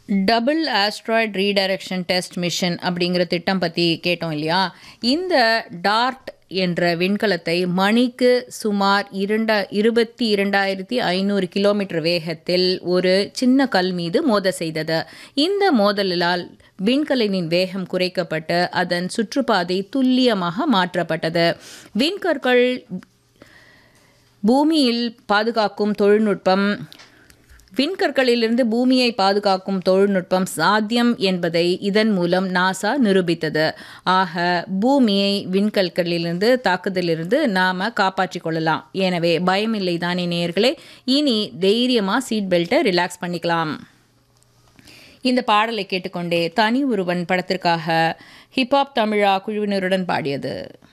double asteroid redirection test mission அப்படிங்கிற திட்டம் பற்றி கேட்டோம் இல்லையா இந்த டார்ட் என்ற விண்கலத்தை மணிக்கு சுமார் இரண்ட இருபத்தி இரண்டாயிரத்தி ஐநூறு கிலோமீட்டர் வேகத்தில் ஒரு சின்ன கல் மீது மோத செய்தது இந்த மோதலால் விண்கலனின் வேகம் குறைக்கப்பட்டு அதன் சுற்றுப்பாதை துல்லியமாக மாற்றப்பட்டது விண்கற்கள் பூமியில் பாதுகாக்கும் தொழில்நுட்பம் விண்கற்களிலிருந்து பூமியை பாதுகாக்கும் தொழில்நுட்பம் சாத்தியம் என்பதை இதன் மூலம் நாசா நிரூபித்தது ஆக பூமியை விண்கற்களிலிருந்து தாக்குதலிருந்து நாம் காப்பாற்றிக் கொள்ளலாம் எனவே பயமில்லை தானே நேயர்களே இனி தைரியமாக சீட் பெல்ட்டை ரிலாக்ஸ் பண்ணிக்கலாம் இந்த பாடலை கேட்டுக்கொண்டே தனி ஒருவன் படத்திற்காக ஹிப்ஹாப் தமிழா குழுவினருடன் பாடியது